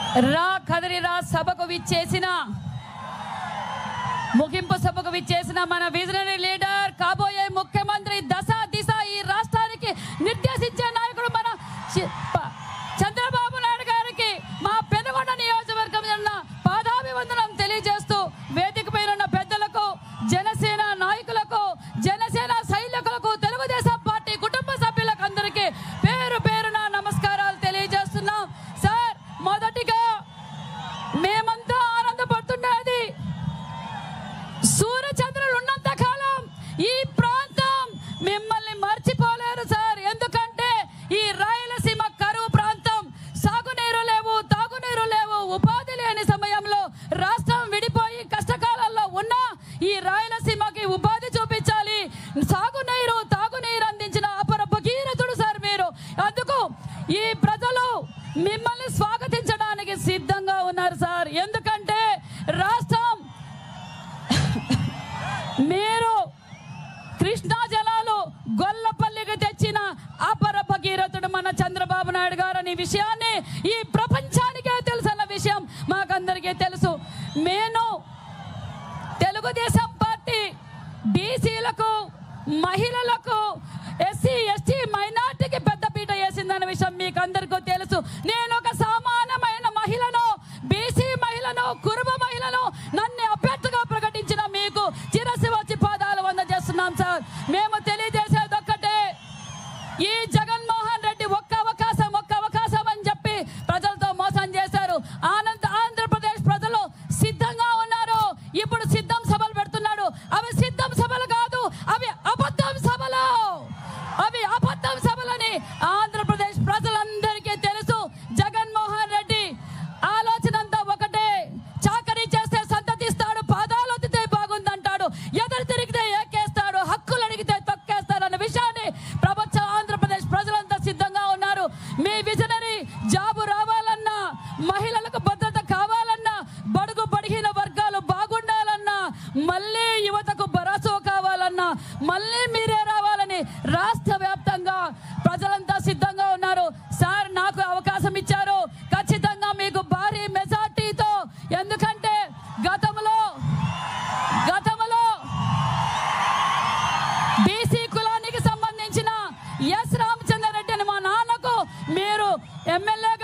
రా కదిరిరా సభకు విచ్చేసిన ముగింపు సభకు విచ్చేసిన మన విజనరీ లీడర్ కాబోయే ముఖ్యమంత్రి దశ దిశ ఈ రాష్ట్రానికి నిర్దేశించే నాయకుడు మన చి- ప- చంద్రబాబు నాయుడు గారికి మా పెనుగొండ నియోజకవర్గం ఉన్న పాదాభివందనం తెలియజేస్తూ వేదిక పైన ఉన్న పెద్దలకు జనసేన నాయకులకు జనసేన సైనికులకు తెలుగుదేశం పార్టీ కుటుంబ సభ్యులకు అందరికీ పేరు పేరున నమస్కారాలు తెలియజేస్తున్నాం సార్ మొదటిగా మేమంతా ఆనందపడుతున్నది సూర్యచంద్రులు ఉన్నంత కాలం ఈ ప్రాంతం మిమ్మల్ని మర్చిపోలేరు సార్ ఎందుకంటే ఈ రాయలసీమ కరువు ప్రాంతం సాగునీరు లేవు తాగునీరు లేవు ఉపాధి లేని సమయంలో రాష్ట్రం విడిపోయి కష్టకాలంలో ఉన్న ఈ రాయలసీమకి ఉపాధి చూపించాలి సాగునీరు తాగునీరు అందించిన అపర భగీరథుడు సార్ మీరు అందుకు ఈ ప్రజలు మిమ్మల్ని స్వాగతించడానికి సిద్ధంగా ఉన్నారు సార్ ఎందుకంటే రాష్ట్రం మీరు కృష్ణా జలాలు గొల్లపల్లికి తెచ్చిన అపర భగీరథుడు మన చంద్రబాబు నాయుడు గారు అనే విషయాన్ని ఈ ప్రపంచానికే తెలుసన్న విషయం మాకందరికీ తెలుసు నేను తెలుగుదేశం పార్టీ బీసీలకు మహిళలకు ఎస్సీ ఎస్టీ మైనార్టీకి పెద్దపీట వేసిందన్న విషయం మీకు అందరికీ తెలుసు నేను ఒక సామాన్యమైన మహిళను బీసీ మహిళను కురుబ మహిళను నన్ను అభ్యర్థిగా ప్రకటించిన మీకు చిరసి వచ్చి పాదాలు వంద చేస్తున్నాం సార్ మేము తెలియజేసేది ఒక్కటే ఈ జగన్మోహన్ రెడ్డి ఒక్క అవకాశం ఒక్క అవకాశం అని చెప్పి ప్రజలతో మోసం చేశారు ఆనంద్ ఆంధ్రప్రదేశ్ ప్రజలు సిద్ధంగా ఉన్నారు ఇప్పుడు సిద్ధం సభలు పెడుతున్నాడు అవి సిద్ధం సభలు కాదు అవి అబద్ధం సభలు అవి అబద్ధం సభలని ఆంధ్రప్రదేశ్ ప్రజలందరికీ తెలుసు జగన్మోహన్ రెడ్డి ఆలోచన అంతా ఒకటే చాకరీ చేస్తే సంతతిస్తాడు పాదాలు ఒత్తితే బాగుందంటాడు ఎదురు తిరిగితే ఏకేస్తాడు హక్కులు అడిగితే తొక్కేస్తాడు అన్న విషయాన్ని ప్రపంచ ఆంధ్రప్రదేశ్ ప్రజలంతా సిద్ధంగా ఉన్నారు మీ విజనరీ జాబు రావాలన్నా మహిళలకు భద్రత కావాలన్నా బడుగు బడిగిన వర్గాలు బాగుండాలన్నా మళ్ళీ యువతకు భరోసా కావాలన్నా మళ్ళీ మీరే రావాలని రాష్ట్ర వ్యాప్తంగా ప్రజలంతా సిద్ధంగా ఉన్నారు సార్ నాకు అవకాశం ఇచ్చారు ఖచ్చితంగా మీకు భారీ మెజార్టీతో ఎందుకంటే గతంలో గతంలో బీసీ కులానికి సంబంధించిన ఎస్ రామచంద్రారెడ్డి అని మా నాన్నకు మీరు ఎమ్మెల్యే